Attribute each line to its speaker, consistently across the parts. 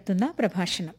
Speaker 1: നടത്തുന്ന പ്രഭാഷണം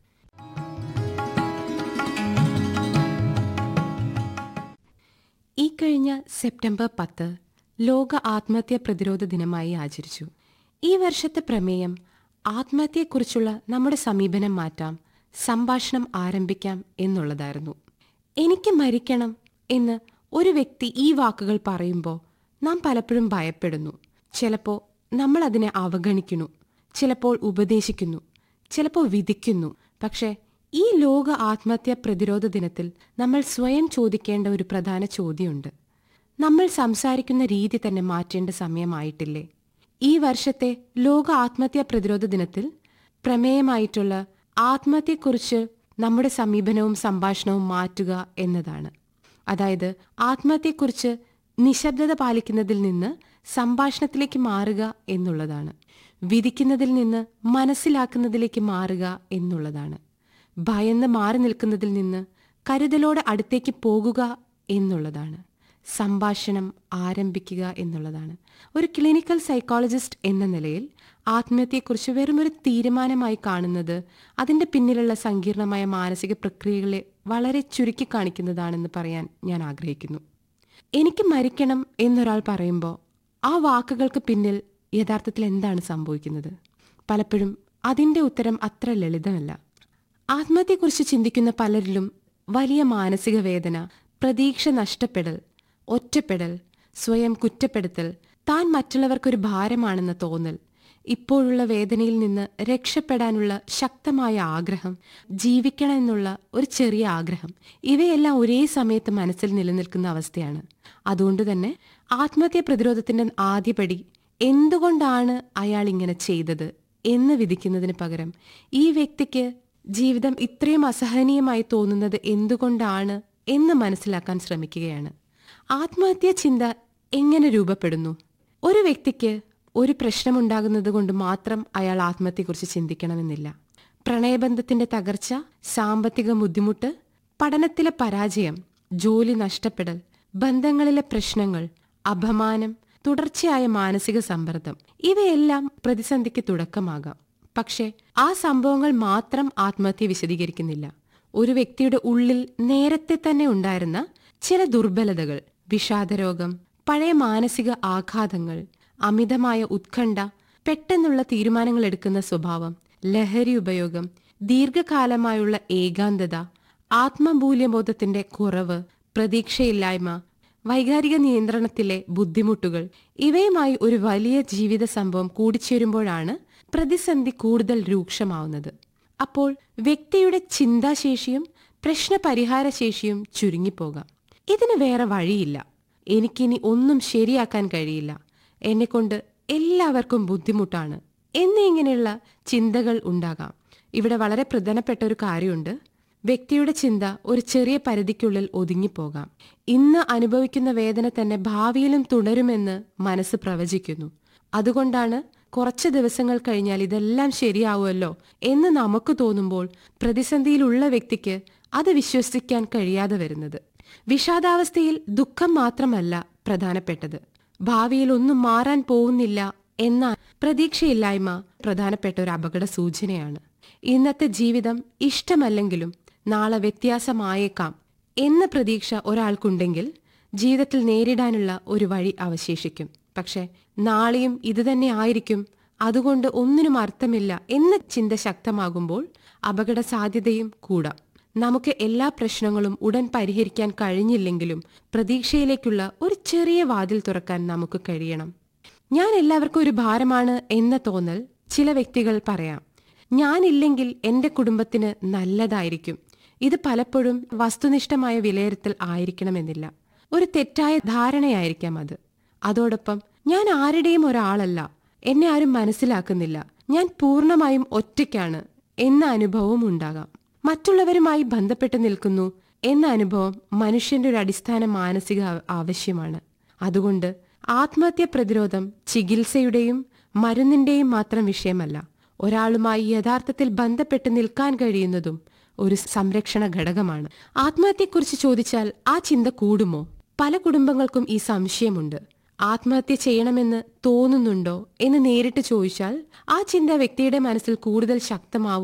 Speaker 2: ഈ കഴിഞ്ഞ സെപ്റ്റംബർ പത്ത് ലോക ആത്മഹത്യാ പ്രതിരോധ ദിനമായി ആചരിച്ചു ഈ വർഷത്തെ പ്രമേയം ആത്മഹത്യയെക്കുറിച്ചുള്ള നമ്മുടെ സമീപനം മാറ്റാം സംഭാഷണം ആരംഭിക്കാം എന്നുള്ളതായിരുന്നു എനിക്ക് മരിക്കണം എന്ന് ഒരു വ്യക്തി ഈ വാക്കുകൾ പറയുമ്പോൾ നാം പലപ്പോഴും ഭയപ്പെടുന്നു ചിലപ്പോൾ നമ്മൾ അതിനെ അവഗണിക്കുന്നു ചിലപ്പോൾ ഉപദേശിക്കുന്നു ചിലപ്പോൾ വിധിക്കുന്നു പക്ഷേ ഈ ലോക ആത്മഹത്യാ പ്രതിരോധ ദിനത്തിൽ നമ്മൾ സ്വയം ചോദിക്കേണ്ട ഒരു പ്രധാന ചോദ്യമുണ്ട് നമ്മൾ സംസാരിക്കുന്ന രീതി തന്നെ മാറ്റേണ്ട സമയമായിട്ടില്ലേ ഈ വർഷത്തെ ലോക ആത്മഹത്യാ പ്രതിരോധ ദിനത്തിൽ പ്രമേയമായിട്ടുള്ള ആത്മഹത്യയെക്കുറിച്ച് നമ്മുടെ സമീപനവും സംഭാഷണവും മാറ്റുക എന്നതാണ് അതായത് ആത്മഹത്യയെക്കുറിച്ച് നിശബ്ദത പാലിക്കുന്നതിൽ നിന്ന് സംഭാഷണത്തിലേക്ക് മാറുക എന്നുള്ളതാണ് വിധിക്കുന്നതിൽ നിന്ന് മനസ്സിലാക്കുന്നതിലേക്ക് മാറുക എന്നുള്ളതാണ് ഭയന്ന് മാറി നിൽക്കുന്നതിൽ നിന്ന് കരുതലോടെ അടുത്തേക്ക് പോകുക എന്നുള്ളതാണ് സംഭാഷണം ആരംഭിക്കുക എന്നുള്ളതാണ് ഒരു ക്ലിനിക്കൽ സൈക്കോളജിസ്റ്റ് എന്ന നിലയിൽ ആത്മഹത്യയെക്കുറിച്ച് വെറുമൊരു തീരുമാനമായി കാണുന്നത് അതിൻ്റെ പിന്നിലുള്ള സങ്കീർണമായ മാനസിക പ്രക്രിയകളെ വളരെ ചുരുക്കി കാണിക്കുന്നതാണെന്ന് പറയാൻ ഞാൻ ആഗ്രഹിക്കുന്നു എനിക്ക് മരിക്കണം എന്നൊരാൾ പറയുമ്പോൾ ആ വാക്കുകൾക്ക് പിന്നിൽ യഥാർത്ഥത്തിൽ എന്താണ് സംഭവിക്കുന്നത് പലപ്പോഴും അതിൻ്റെ ഉത്തരം അത്ര ലളിതമല്ല ആത്മഹത്യയെക്കുറിച്ച് ചിന്തിക്കുന്ന പലരിലും വലിയ മാനസിക വേദന പ്രതീക്ഷ നഷ്ടപ്പെടൽ ഒറ്റപ്പെടൽ സ്വയം കുറ്റപ്പെടുത്തൽ താൻ മറ്റുള്ളവർക്കൊരു ഭാരമാണെന്ന തോന്നൽ ഇപ്പോഴുള്ള വേദനയിൽ നിന്ന് രക്ഷപ്പെടാനുള്ള ശക്തമായ ആഗ്രഹം ജീവിക്കണമെന്നുള്ള ഒരു ചെറിയ ആഗ്രഹം ഇവയെല്ലാം ഒരേ സമയത്ത് മനസ്സിൽ നിലനിൽക്കുന്ന അവസ്ഥയാണ് അതുകൊണ്ട് തന്നെ ആത്മഹത്യ പ്രതിരോധത്തിന്റെ ആദ്യപടി എന്തുകൊണ്ടാണ് അയാൾ ഇങ്ങനെ ചെയ്തത് എന്ന് വിധിക്കുന്നതിന് പകരം ഈ വ്യക്തിക്ക് ജീവിതം ഇത്രയും അസഹനീയമായി തോന്നുന്നത് എന്തുകൊണ്ടാണ് എന്ന് മനസ്സിലാക്കാൻ ശ്രമിക്കുകയാണ് ആത്മഹത്യാ ചിന്ത എങ്ങനെ രൂപപ്പെടുന്നു ഒരു വ്യക്തിക്ക് ഒരു പ്രശ്നമുണ്ടാകുന്നത് കൊണ്ട് മാത്രം അയാൾ ആത്മഹത്യയെക്കുറിച്ച് ചിന്തിക്കണമെന്നില്ല പ്രണയബന്ധത്തിന്റെ തകർച്ച സാമ്പത്തിക ബുദ്ധിമുട്ട് പഠനത്തിലെ പരാജയം ജോലി നഷ്ടപ്പെടൽ ബന്ധങ്ങളിലെ പ്രശ്നങ്ങൾ അപമാനം തുടർച്ചയായ മാനസിക സമ്മർദ്ദം ഇവയെല്ലാം പ്രതിസന്ധിക്ക് തുടക്കമാകാം പക്ഷേ ആ സംഭവങ്ങൾ മാത്രം ആത്മഹത്യ വിശദീകരിക്കുന്നില്ല ഒരു വ്യക്തിയുടെ ഉള്ളിൽ നേരത്തെ തന്നെ ഉണ്ടായിരുന്ന ചില ദുർബലതകൾ വിഷാദരോഗം പഴയ മാനസിക ആഘാതങ്ങൾ അമിതമായ ഉത്കണ്ഠ പെട്ടെന്നുള്ള തീരുമാനങ്ങൾ എടുക്കുന്ന സ്വഭാവം ലഹരി ഉപയോഗം ദീർഘകാലമായുള്ള ഏകാന്തത ആത്മമൂല്യബോധത്തിന്റെ കുറവ് പ്രതീക്ഷയില്ലായ്മ വൈകാരിക നിയന്ത്രണത്തിലെ ബുദ്ധിമുട്ടുകൾ ഇവയുമായി ഒരു വലിയ ജീവിത സംഭവം കൂടിച്ചേരുമ്പോഴാണ് പ്രതിസന്ധി കൂടുതൽ രൂക്ഷമാവുന്നത് അപ്പോൾ വ്യക്തിയുടെ ചിന്താശേഷിയും പ്രശ്നപരിഹാര ശേഷിയും ചുരുങ്ങിപ്പോകാം ഇതിന് വേറെ വഴിയില്ല എനിക്കിനി ഒന്നും ശരിയാക്കാൻ കഴിയില്ല എന്നെക്കൊണ്ട് എല്ലാവർക്കും ബുദ്ധിമുട്ടാണ് എന്നിങ്ങനെയുള്ള ചിന്തകൾ ഉണ്ടാകാം ഇവിടെ വളരെ പ്രധാനപ്പെട്ട ഒരു കാര്യമുണ്ട് വ്യക്തിയുടെ ചിന്ത ഒരു ചെറിയ പരിധിക്കുള്ളിൽ ഒതുങ്ങിപ്പോകാം ഇന്ന് അനുഭവിക്കുന്ന വേദന തന്നെ ഭാവിയിലും തുടരുമെന്ന് മനസ്സ് പ്രവചിക്കുന്നു അതുകൊണ്ടാണ് കുറച്ച് ദിവസങ്ങൾ കഴിഞ്ഞാൽ ഇതെല്ലാം ശരിയാവുമല്ലോ എന്ന് നമുക്ക് തോന്നുമ്പോൾ പ്രതിസന്ധിയിലുള്ള വ്യക്തിക്ക് അത് വിശ്വസിക്കാൻ കഴിയാതെ വരുന്നത് വിഷാദാവസ്ഥയിൽ ദുഃഖം മാത്രമല്ല പ്രധാനപ്പെട്ടത് ഭാവിയിൽ ഒന്നും മാറാൻ പോകുന്നില്ല എന്ന പ്രതീക്ഷയില്ലായ്മ പ്രധാനപ്പെട്ട ഒരു അപകട സൂചനയാണ് ഇന്നത്തെ ജീവിതം ഇഷ്ടമല്ലെങ്കിലും നാളെ വ്യത്യാസമായേക്കാം എന്ന പ്രതീക്ഷ ഒരാൾക്കുണ്ടെങ്കിൽ ജീവിതത്തിൽ നേരിടാനുള്ള ഒരു വഴി അവശേഷിക്കും പക്ഷെ നാളെയും ഇതുതന്നെ ആയിരിക്കും അതുകൊണ്ട് ഒന്നിനും അർത്ഥമില്ല എന്ന ചിന്ത ശക്തമാകുമ്പോൾ അപകട സാധ്യതയും കൂടാം നമുക്ക് എല്ലാ പ്രശ്നങ്ങളും ഉടൻ പരിഹരിക്കാൻ കഴിഞ്ഞില്ലെങ്കിലും പ്രതീക്ഷയിലേക്കുള്ള ഒരു ചെറിയ വാതിൽ തുറക്കാൻ നമുക്ക് കഴിയണം ഞാൻ എല്ലാവർക്കും ഒരു ഭാരമാണ് എന്ന തോന്നൽ ചില വ്യക്തികൾ പറയാം ഞാനില്ലെങ്കിൽ എന്റെ കുടുംബത്തിന് നല്ലതായിരിക്കും ഇത് പലപ്പോഴും വസ്തുനിഷ്ഠമായ വിലയിരുത്തൽ ആയിരിക്കണമെന്നില്ല ഒരു തെറ്റായ ധാരണയായിരിക്കാം അത് അതോടൊപ്പം ഞാൻ ആരുടെയും ഒരാളല്ല എന്നെ ആരും മനസ്സിലാക്കുന്നില്ല ഞാൻ പൂർണ്ണമായും ഒറ്റയ്ക്കാണ് എന്ന അനുഭവവും ഉണ്ടാകാം മറ്റുള്ളവരുമായി ബന്ധപ്പെട്ട് നിൽക്കുന്നു എന്ന അനുഭവം മനുഷ്യന്റെ ഒരു അടിസ്ഥാന മാനസിക ആവശ്യമാണ് അതുകൊണ്ട് ആത്മഹത്യ പ്രതിരോധം ചികിത്സയുടെയും മരുന്നിന്റെയും മാത്രം വിഷയമല്ല ഒരാളുമായി യഥാർത്ഥത്തിൽ ബന്ധപ്പെട്ട് നിൽക്കാൻ കഴിയുന്നതും ഒരു സംരക്ഷണ ഘടകമാണ് ആത്മഹത്യയെക്കുറിച്ച് ചോദിച്ചാൽ ആ ചിന്ത കൂടുമോ പല കുടുംബങ്ങൾക്കും ഈ സംശയമുണ്ട് ആത്മഹത്യ ചെയ്യണമെന്ന് തോന്നുന്നുണ്ടോ എന്ന് നേരിട്ട് ചോദിച്ചാൽ ആ ചിന്ത വ്യക്തിയുടെ മനസ്സിൽ കൂടുതൽ ശക്തമാവും